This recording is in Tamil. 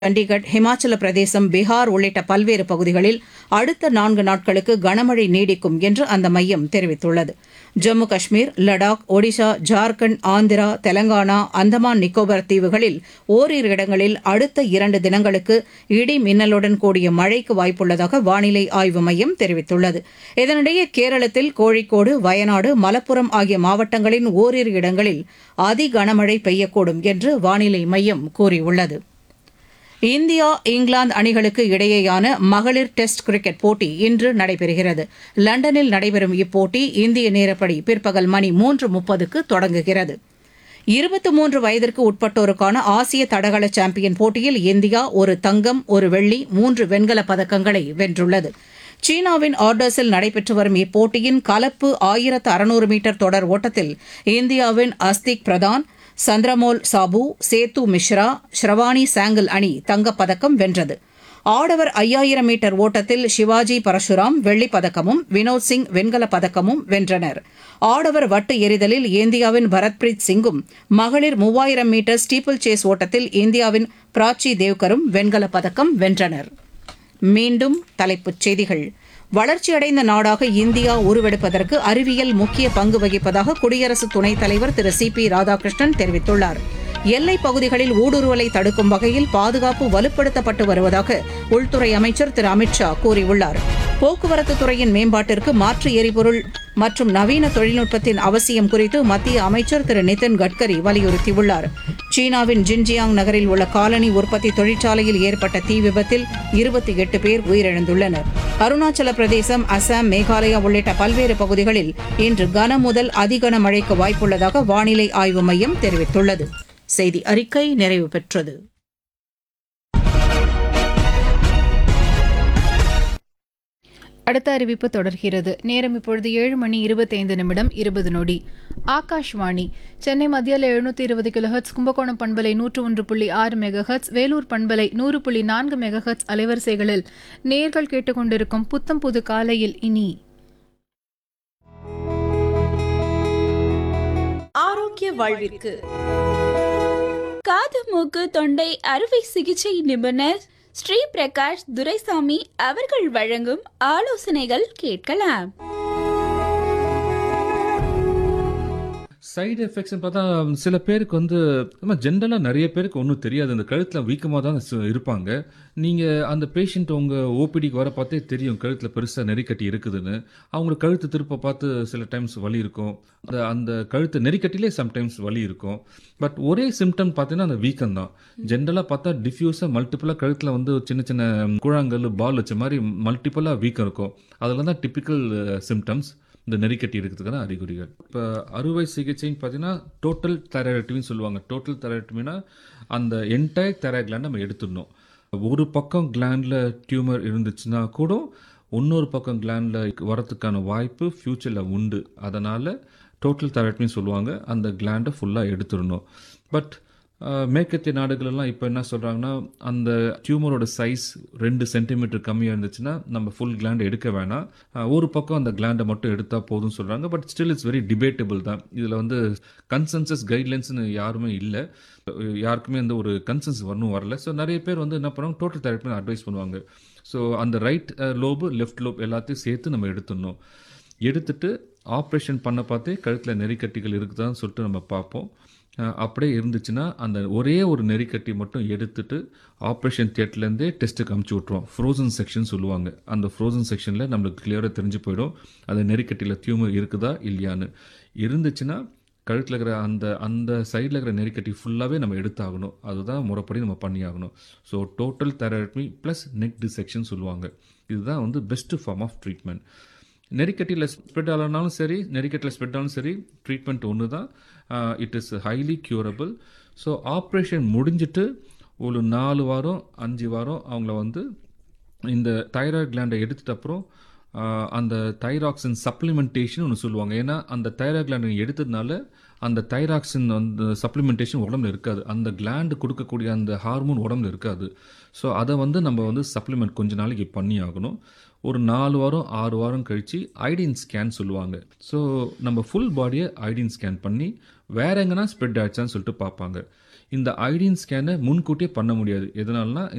சண்டிகர் ஹிமாச்சல பிரதேசம் பீகார் உள்ளிட்ட பல்வேறு பகுதிகளில் அடுத்த நான்கு நாட்களுக்கு கனமழை நீடிக்கும் என்று அந்த மையம் தெரிவித்துள்ளது ஜம்மு காஷ்மீர் லடாக் ஒடிஷா ஜார்க்கண்ட் ஆந்திரா தெலங்கானா அந்தமான் நிக்கோபார் தீவுகளில் ஓரிரு இடங்களில் அடுத்த இரண்டு தினங்களுக்கு இடி மின்னலுடன் கூடிய மழைக்கு வாய்ப்புள்ளதாக வானிலை ஆய்வு மையம் தெரிவித்துள்ளது இதனிடையே கேரளத்தில் கோழிக்கோடு வயநாடு மலப்புரம் ஆகிய மாவட்டங்களின் ஓரிரு இடங்களில் அதி கனமழை பெய்யக்கூடும் என்று வானிலை மையம் கூறியுள்ளது இந்தியா இங்கிலாந்து அணிகளுக்கு இடையேயான மகளிர் டெஸ்ட் கிரிக்கெட் போட்டி இன்று நடைபெறுகிறது லண்டனில் நடைபெறும் இப்போட்டி இந்திய நேரப்படி பிற்பகல் மணி மூன்று முப்பதுக்கு தொடங்குகிறது இருபத்தி மூன்று வயதிற்கு உட்பட்டோருக்கான ஆசிய தடகள சாம்பியன் போட்டியில் இந்தியா ஒரு தங்கம் ஒரு வெள்ளி மூன்று வெண்கலப் பதக்கங்களை வென்றுள்ளது சீனாவின் ஆர்டர்ஸில் நடைபெற்று வரும் இப்போட்டியின் கலப்பு ஆயிரத்து அறுநூறு மீட்டர் தொடர் ஓட்டத்தில் இந்தியாவின் அஸ்திக் பிரதான் சந்திரமோல் சாபு சேத்து மிஸ்ரா ஸ்ரவானி சாங்கல் அணி தங்கப்பதக்கம் வென்றது ஆடவர் ஐயாயிரம் மீட்டர் ஓட்டத்தில் சிவாஜி பரசுராம் வெள்ளிப் பதக்கமும் வினோத் சிங் வெண்கலப் பதக்கமும் வென்றனர் ஆடவர் வட்டு எறிதலில் இந்தியாவின் பரத்பிரீத் சிங்கும் மகளிர் மூவாயிரம் மீட்டர் ஸ்டீப்பிள் சேஸ் ஓட்டத்தில் இந்தியாவின் பிராச்சி தேவ்கரும் வெண்கலப் பதக்கம் வென்றனர் மீண்டும் தலைப்புச் செய்திகள் வளர்ச்சியடைந்த நாடாக இந்தியா உருவெடுப்பதற்கு அறிவியல் முக்கிய பங்கு வகிப்பதாக குடியரசு துணைத் தலைவர் திரு சி பி ராதாகிருஷ்ணன் தெரிவித்துள்ளார் எல்லைப் பகுதிகளில் ஊடுருவலை தடுக்கும் வகையில் பாதுகாப்பு வலுப்படுத்தப்பட்டு வருவதாக உள்துறை அமைச்சர் திரு அமித் ஷா கூறியுள்ளார் போக்குவரத்து துறையின் மேம்பாட்டிற்கு மாற்று எரிபொருள் மற்றும் நவீன தொழில்நுட்பத்தின் அவசியம் குறித்து மத்திய அமைச்சர் திரு நிதின் கட்கரி வலியுறுத்தியுள்ளார் சீனாவின் ஜின்ஜியாங் நகரில் உள்ள காலனி உற்பத்தி தொழிற்சாலையில் ஏற்பட்ட தீ விபத்தில் இருபத்தி எட்டு பேர் உயிரிழந்துள்ளனர் அருணாச்சல பிரதேசம் அசாம் மேகாலயா உள்ளிட்ட பல்வேறு பகுதிகளில் இன்று கன முதல் அதிகன மழைக்கு வாய்ப்புள்ளதாக வானிலை ஆய்வு மையம் தெரிவித்துள்ளது செய்தி அறிக்கை நிறைவு பெற்றது அடுத்த அறிவிப்பு தொடர்கிறது நேரம் இப்பொழுது ஏழு மணி இருபத்தைந்து நிமிடம் இருபது நொடி ஆகாஷ்வாணி சென்னை மத்தியில் எழுநூத்தி இருபது கிலோஹர்ட்ஸ் கும்பகோணம் பண்பலை நூற்று ஒன்று புள்ளி ஆறு மெகாஹர்ட்ஸ் வேலூர் பண்பலை நூறு புள்ளி நான்கு மெகாஹர்ட்ஸ் அலைவரிசைகளில் நேர்கள் கேட்டுக்கொண்டிருக்கும் புத்தம் புது காலையில் இனி ஆரோக்கிய வாழ்விற்கு காது மூக்கு தொண்டை அறுவை சிகிச்சை நிபுணர் ஸ்ரீ பிரகாஷ் துரைசாமி அவர்கள் வழங்கும் ஆலோசனைகள் கேட்கலாம் சைடு எஃபெக்ட்ஸ்னு பார்த்தா சில பேருக்கு வந்து நம்ம ஜென்ரலாக நிறைய பேருக்கு ஒன்றும் தெரியாது அந்த கழுத்தில் வீக்கமாக தான் சு- இருப்பாங்க நீங்கள் அந்த பேஷண்ட் உங்கள் ஓபிடிக்கு வர பார்த்தே தெரியும் கழுத்தில் பெருசாக நெறிக்கட்டி இருக்குதுன்னு அவங்களுக்கு கழுத்து திருப்ப பார்த்து சில டைம்ஸ் வலி இருக்கும் அந்த அந்த கழுத்து நெறிக்கட்டிலே சம்டைம்ஸ் வலி இருக்கும் பட் ஒரே சிம்டம் பார்த்தீங்கன்னா அந்த வீக்கம் தான் ஜென்ரலாக பார்த்தா டிஃப்யூஸாக மல்டிப்புளாக கழுத்தில் வந்து சின்ன சின்ன கூழாங்கல் பால் வச்ச மாதிரி மல்டிப்புளாக வீக்கம் இருக்கும் அதெல்லாம் தான் டிப்பிக்கல் சிம்டம்ஸ் இந்த நெறிக்கட்டி இருக்கிறதுக்கான அறிகுறிகள் இப்போ அறுவை சிகிச்சைன்னு பார்த்தீங்கன்னா டோட்டல் தெரக்டமின்னு சொல்லுவாங்க டோட்டல் தெரக்டமினா அந்த என்டையர் தெராக்லாண்ட் நம்ம எடுத்துடணும் ஒரு பக்கம் கிளாண்டில் டியூமர் இருந்துச்சுன்னா கூட இன்னொரு பக்கம் கிளாண்டில் வரதுக்கான வாய்ப்பு ஃப்யூச்சரில் உண்டு அதனால் டோட்டல் தெரக்டமின்னு சொல்லுவாங்க அந்த கிளாண்டை ஃபுல்லாக எடுத்துடணும் பட் அஹ், மேற்கத்திய நாடுகளெல்லாம் இப்போ என்ன சொல்கிறாங்கன்னா அந்த டியூமரோட சைஸ் ரெண்டு சென்டிமீட்டர் கம்மியாக இருந்துச்சுன்னா நம்ம ஃபுல் கிளாண்ட் எடுக்க வேணாம் அஹ், ஒரு பக்கம் அந்த கிளாண்டை மட்டும் எடுத்தால் போதும்னு சொல்கிறாங்க but still it's very debatable தான் இதில் வந்து கன்சென்சஸ் கைட்லைன்ஸ்னு யாருமே இல்லை யாருக்குமே அந்த ஒரு கன்சென்ஸ் வரணும் வரல ஸோ நிறைய பேர் வந்து என்ன பண்ணுவாங்க டோட்டல் தெரப்பி அட்வைஸ் பண்ணுவாங்க ஸோ அந்த ரைட் லோபு லெஃப்ட் லோப் எல்லாத்தையும் சேர்த்து நம்ம எடுத்துடணும் எடுத்துட்டு ஆப்ரேஷன் பண்ண பார்த்தே கழுத்தில் நெறிக்கட்டிகள் இருக்குதான்னு சொல்லிட்டு நம்ம பார்ப்போம் அஹ் அப்படியே இருந்துச்சுன்னா அந்த ஒரே ஒரு நெறிக்கட்டி மட்டும் எடுத்துட்டு ஆப்ரேஷன் தியேட்டர்லேருந்தே டெஸ்ட்டுக்கு அமுச்சு விட்ருவோம் ஃப்ரோசன் செக்ஷன் சொல்லுவாங்க அந்த ஃப்ரோசன் செக்ஷனில் நம்மளுக்கு கிளியராக தெரிஞ்சு போயிடும் அந்த நெறிக்கட்டியில் டியூமர் இருக்குதா இல்லையான்னு இருந்துச்சுன்னா கழுத்தில் இருக்கிற அந்த அந்த சைடில் இருக்கிற நெறிக்கட்டி ஃபுல்லாகவே நம்ம எடுத்தாகணும் அதுதான் முறைப்படி நம்ம பண்ணியாகணும் so total therapy plus neck dissection சொல்லுவாங்க இதுதான் வந்து பெஸ்ட் ஃபார்ம் ஆஃப் ட்ரீட்மெண்ட் நெறிக்கட்டியில் ஸ்ப்ரெட் ஆகலனாலும் சரி நெறிக்கட்டியில் ஸ்ப்ரெட் ஆனாலும் சரி ட்ரீட்மெண்ட் ஒன்று தான் it is highly curable so operation முடிஞ்சிட்டு ஒரு நாலு வாரம் அஞ்சு வாரம் அவங்கள வந்து இந்த தைராய்டு கிளாண்டை எடுத்துட்ட அப்புறம் ஆஹ், அந்த தைராக்சின் சப்ளிமெண்டேஷன் ஒன்று சொல்லுவாங்க ஏன்னா அந்த தைராய்டு கிளாண்டை எடுத்ததுனால அந்த தைராக்சின் அந்த சப்ளிமெண்டேஷன் உடம்புல இருக்காது அந்த கிளாண்டு கொடுக்கக்கூடிய அந்த ஹார்மோன் உடம்புல இருக்காது ஸோ அதை வந்து நம்ம வந்து சப்ளிமெண்ட் கொஞ்ச நாளைக்கு பண்ணி ஆகணும் ஒரு நாலு வாரம் ஆறு வாரம் கழித்து ஐடின் ஸ்கேன் சொல்லுவாங்க ஸோ நம்ம ஃபுல் பாடியை ஐடின் ஸ்கேன் பண்ணி வேற எங்கன்னா ஸ்ப்ரெட் ஆயிடுச்சான்னு சொல்லிட்டு பார்ப்பாங்க இந்த ஐடின் ஸ்கேனை முன்கூட்டியே பண்ண முடியாது எதனாலனா